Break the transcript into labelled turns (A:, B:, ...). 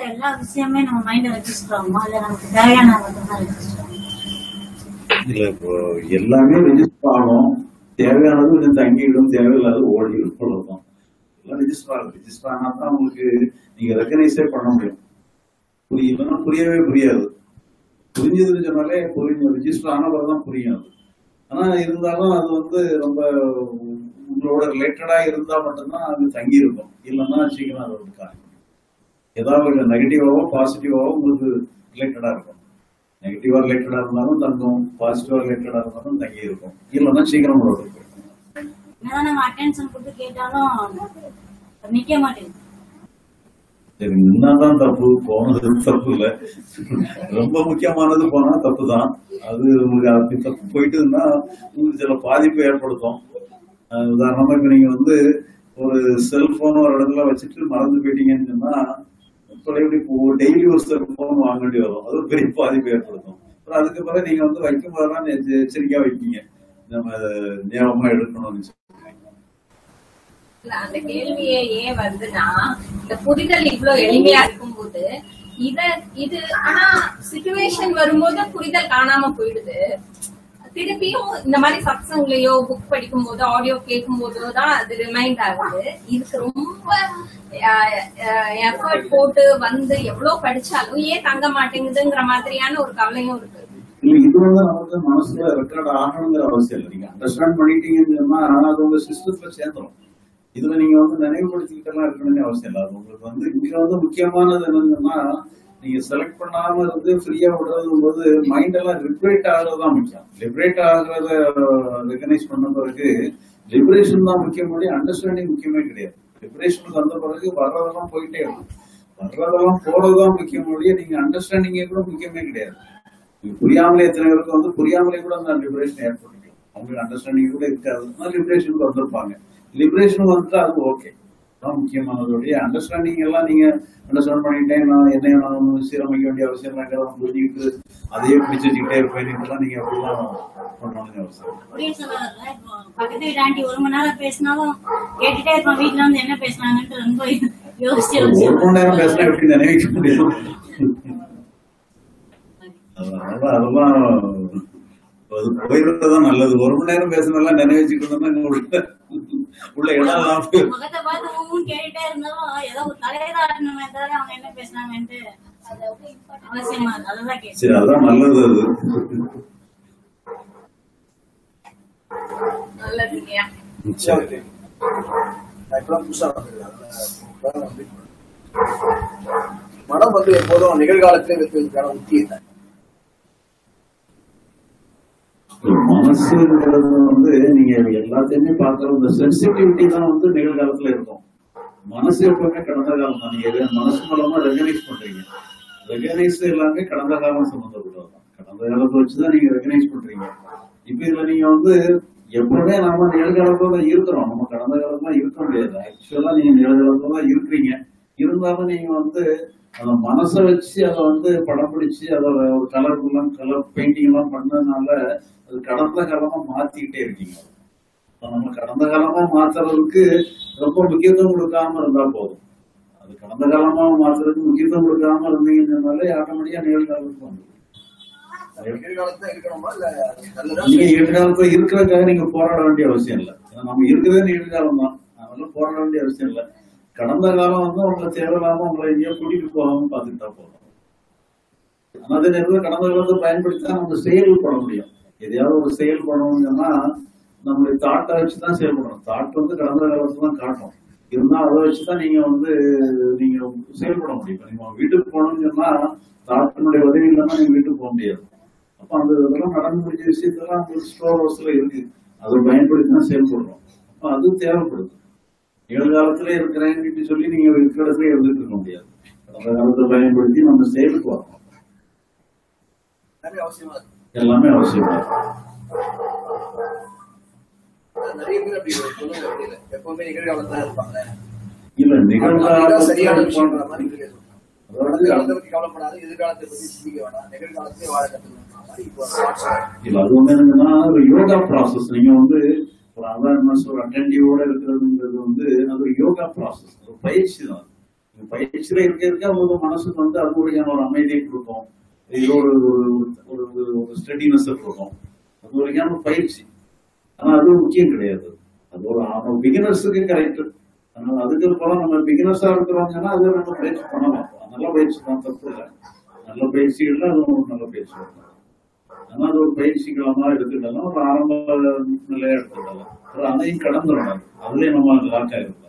A: எல்லா விஷயமே நம்ம மைண்ட்ல ரெஜிஸ்டர் ஆகுமா இல்ல நமக்கு தேவையான மட்டும் தான் ரெஜிஸ்டர் ஆகும்
B: இல்ல இப்போ எல்லாமே ரெஜிஸ்டர் ஆகும் தேவையானது கொஞ்சம் தங்கிடும் தேவையில்லாத ஓடிடும் அவ்வளவுதான் எல்லாம் ரெஜிஸ்டர் ஆகும் ரெஜிஸ்டர் ஆனா தான் உங்களுக்கு நீங்க ரெக்கனைஸே பண்ண முடியும் புரியலன்னா புரியவே புரியாது புரிஞ்சதுன்னு சொன்னாலே புரியும் ரெஜிஸ்டர் ஆன தான் புரியும் அது ஆனா இருந்தாலும் அது வந்து ரொம்ப உங்களோட ரிலேட்டடா இருந்தா மட்டும்தான் அது தங்கி இருக்கும் இல்லைன்னா சீக்கிரம் அது வந்து காணும் ஏதாவது நெகட்டிவாவோ பாசிட்டிவாவோ உங்களுக்கு ரிலேட்டடா இருக்கும் நெகட்டிவா ரிலேட்டடா இருந்தாலும் தங்கும் பாசிட்டிவா ரிலேட்டடா இருந்தாலும் தங்கி இருக்கும் இல்லைன்னா சீக்கிரம் உங்களோட இருக்கும்
A: என்னதான் நம்ம அட்டென்ஷன் கொடுத்து கேட்டாலும் நிக்க மாட்டேங்குது
B: சரி என்னதான் தப்பு போனது தப்பு இல்ல ரொம்ப முக்கியமானது போனா தப்பு தான் அது உங்களுக்கு அப்படி தப்பு போயிட்டுன்னா உங்களுக்கு சில பாதிப்பு ஏற்படுத்தும் அஹ் உதாரணமா இப்ப நீங்க வந்து ஒரு செல்போன் ஒரு இடத்துல வச்சுட்டு மறந்து போயிட்டீங்கன்னு சொன்னா இப்படி டெய்லி ஒரு செல்போன் வாங்க வேண்டி வரும் அது ஒரு பெரிய பாதிப்பு ஏற்படுத்தும் அப்புறம் அதுக்கு பிறகு நீங்க வந்து வைக்கும் போதெல்லாம் எச்ச- எச்சரிக்கையா வைப்பீங்க நம்ம அதை ஞாபகமா எடுக்கணும்னு சொல்லி
C: இல்ல, அந்த கேள்வியே ஏன் வருதுன்னா இந்த புரிதல் இவ்வளவு எளிமையா இருக்கும்போது இத இது ஆனா சுச்சுவேஷன் வரும்போது புரிதல் காணாம போயிடுது திருப்பியும் இந்த மாதிரி சத்சங்லயோ புக் படிக்கும் போதோ ஆடியோ கேட்கும் போதோ தான் அது ரிமைண்ட் ஆகுது இதுக்கு ரொம்ப எஃபர்ட் போட்டு வந்து எவ்வளவு படிச்சாலும் ஏன் தங்க மாட்டேங்குதுங்கிற மாதிரியான ஒரு கவலையும் இருக்கு
B: இல்ல இது வந்து நமக்கு மனசுல ரெக்கார்ட் ஆகணுங்கிற அவசியம் இல்லை நீங்க அண்டர்ஸ்டாண்ட் பண்ணிட்டீங்கன்னு சொன்னா அது உங்க சிஸ்டத்துல சேர்ந்துரும் இதுல நீங்க வந்து நினைவுபடுத்திக்கிட்டெல்லாம் இருக்கணும்னு அவசியம் இல்லை அது உங்களுக்கு வந்து இங்க வந்து முக்கியமானது என்னன்னா நீங்க செலக்ட் பண்ணாம இருந்து ஃப்ரீயா விடுறது போது மைண்ட் எல்லாம் லிபரேட் ஆகுறது தான் முக்கியம் லிபரேட் ஆகுறத ரெகனைஸ் பண்ண பிறகு லிபரேஷன் தான் முக்கியம் அண்டர்ஸ்டாண்டிங் முக்கியமே கிடையாது லிபரேஷனுக்கு வந்த பிறகு வர்றதெல்லாம் போயிட்டே இருக்கும் வர்றதெல்லாம் போறதுதான் முக்கியம் ஒழிய நீங்க அண்டர்ஸ்டாண்டிங்கே கூட முக்கியமே கிடையாது இது புரியாமலே எத்தனை பேருக்கு வந்து புரியாமலே கூட அந்த லிபரேஷன் ஏற்பட்டுக்கலாம் அவங்களுக்கு அண்டர்ஸ்டாண்டிங் கூட இருக்காது ஆனால் லிபரேஷனுக்கு வந்திருப்பாங்க லிபரேஷன் வந்துட்டா அது ஓகே அதான் முக்கியமானதோடைய அண்டர்ஸ்டாண்டிங் எல்லாம் நீங்க அண்டர்ஸ்டாண்ட் பண்ணிட்டேன் நான் என்னை நான் சீரமைக்க வேண்டிய அவசியம் இல்லை புரிஞ்சுக்கிட்டு அதையே பிடிச்சு வச்சுக்கிட்டே இருப்பேன் இதெல்லாம் நீங்க அப்படிலாம் பண்ணணும்னு அவசியம் இல்லை.
A: அப்படியே சொல்லாத இப்போ பக்கத்து வீட்டு ஆண்டி ஒரு மணி நேரம் பேசினாலும் கேட்டுட்டே இருப்போம் வீட்டுல வந்து என்ன பேசினாங்கன்ட்டு ரொம்ப யோசிச்சு
B: ஒரு
A: யோசிச்சு
B: மணி நேரம் பேசினா எப்படி நினைவிக்க முடியும் அதனால அதெல்லாம் அது போயிடுறதுதான் நல்லது ஒரு மணி நேரம் பேசினெல்லாம் நினைவச்சுக்கிட்டு இருந்தோம்னா இங்க உள்ள உள்ள இடம் எல்லாம் போயிடும்.
A: முகத்தை பார்த்து ஊன்னு கேட்டுட்டே இருந்தாலும் ஏதோ ஒரு தலையில ஆட்டணுமே தவிர அவங்க என்ன பேசினாங்கன்ட்டு அது அவசியமா இருக்கு. அதெல்லாம் கேட்டு
B: சரி அதான் நல்லது அது
C: நல்லது இல்லையா
B: சரி
D: நான் இப்பதான் புதுசா வந்திருக்கேன். அதனால இப்பதான் வந்து மனம் வந்து எப்போதும் நிகழ்காலத்திலே வைப்பதற்கான உத்தி இல்லை
B: மனசுங்கிறது வந்து நீங்க எல்லாத்தையுமே பாக்குற இந்த சென்சிட்டிவிட்டி தான் வந்து நிகழ்காலத்துல இருக்கும் மனசு எப்பவுமே கடந்த காலம் தான் நீங்க எது- மனசு மூலமா ரெகனைஸ் பண்றீங்க ரெகனைஸ் எல்லாமே கடந்த காலம் சம்பந்தப்பட்டது தான் கடந்த காலத்தை வச்சுதான் நீங்க ரெகனைஸ் பண்றீங்க இப்ப இதுல நீங்க வந்து எப்பவுமே நாம நிகழ்காலத்துல தான் இருக்கிறோம் நம்ம கடந்த காலத்துல இருக்க முடியாது ஆக்சுவலா நீங்க நிகழ்காலத்துல தான் இருக்கிறீங்க இருந்தாலும் நீங்க வந்து அந்த மனசை வச்சு அதை வந்து படம் பிடிச்சு அதோட ஒரு கலர் கலர் பெயிண்டிங் எல்லாம் பண்ணதுனால அது கடந்த காலமா மாத்திக்கிட்டே இருக்கீங்க அப்ப நம்ம கடந்த காலமா மாத்துறதுக்கு ரொம்ப முக்கியத்துவம் கொடுக்காம இருந்தா போதும் அது கடந்த காலமா மாத்துறதுக்கு முக்கியத்துவம் கொடுக்காம இருந்தீங்கன்னாலே ஆட்டோமேட்டிக்கா நிகழ்காலத்துக்கு வந்துடும்
D: நிகழ்காலத்துல இருக்கணுமா இல்ல நல்லதா
B: நீங்க எதிர்காலத்துல இருக்கிறதுக்காக நீங்க போராட வேண்டிய அவசியம் இல்லை ஏன்னா நம்ம இருக்கிறதே நிகழ்காலம் தான் அதெல்லாம் போராட வேண்டிய அவசியம் இல்லை கடந்த காலம் வந்து உங்களை தேவையில்லாம உங்களை எங்கேயோ கூட்டிட்டு போகாம பாத்துக்கிட்டா போதும் ஆனா அதே நேரத்தில் கடந்த காலத்தை பயன்படுத்தி தான் நம்ம செயல்பட முடியும் எதையாவது ஒரு செயல் பண்ணணும்னா நம்மளுடைய தாட்டை வச்சுதான் செயல்படணும் தாட் வந்து கடந்த காலத்துல தான் காட்டும் இருந்தா அதை வச்சுதான் நீங்க வந்து நீங்க செயல்பட முடியும் இப்ப நீங்க வீட்டுக்கு போகணும்னு சொன்னா தாட்டினுடைய உதவி இல்லாம நீங்க வீட்டுக்கு போக முடியாது அப்ப அந்த இதெல்லாம் நடந்து முடிஞ்ச விஷயத்தெல்லாம் உங்களுக்கு ஸ்டோர் ஹவுஸ்ல இருக்கு அதை பயன்படுத்தி தான் செயல்படுறோம் அப்ப அது தேவைப்படுது நிகழ்காலத்துல இருக்கிறேன்னு சொல்லி நீங்க இருக்கிற இடத்துல இருந்துட்டு இருக்க முடியாது கடந்த காலத்தை பயன்படுத்தி நம்ம செயலுக்கு வரணும்
D: எல்லாமே அவசியமா இருக்கு
B: எல்லாமே அவசியமா இருக்கு.
D: நிறைய பேர் அப்படி சொல்லுவாங்க அப்படி இல்லை எப்பவுமே நிகழ்காலத்துல இருப்பாங்க
B: இல்ல
D: அதுதான்
B: நிகழ்காலத்தை
D: சரியான விஷயம்ன்ற மாதிரி
B: பண்ற-
D: இருக்கு.
B: அதாவது
D: நிகழ்காலத்தை பத்தி கவலைப்படாது எதிர்காலத்தை பத்தி சிந்திக்க வேண்டாம் நிகழ்காலத்திலே வாழ கத்துக்கணும் மாதிரி இப்போ ஒரு thoughts வருது.
B: இல்ல அது வந்து என்னன்னா ஒரு யோகா ப்ராசஸ் நீங்க வந்து ஒரு அவேர்னஸ் ஒரு அட்டென்டிவோட இருக்கிறதுங்கிறது வந்து அது ஒரு யோகா ப்ராசஸ் ஒரு பயிற்சி தான் பயிற்சியில இருக்க இருக்க அவங்க மனசுக்கு வந்து அது ஒரு ஒரு அமைதியை கொடுக்கும் இது ஒரு ஒரு- ஒரு ஒரு ஸ்டெடினஸ் கொடுக்கும் அது ஒரு வகையான பயிற்சி ஆனா அது முக்கியம் கிடையாது அது ஒரு பிகினர்ஸுக்கு கரெக்ட் அதனால அதுக்கப்புறம் நம்ம பிகினர்ஸா இருக்கிறவங்கன்னா அது நம்ம பயிற்சி பண்ணலாம் நல்ல பயிற்சி தான் தப்பு இல்லை நல்ல பயிற்சிகள்ல அது ஒரு நல்ல பயிற்சி இருக்கும் ஆனா அது ஒரு பயிற்சிகளமா எடுத்துக்கலாம் ஒரு ஆரம்ப நிலையா எடுத்துக்கலாம் ஒரு அதையும் கடந்துடணும் அதுலயே நம்ம லாக் ஆயிருக்கலாம்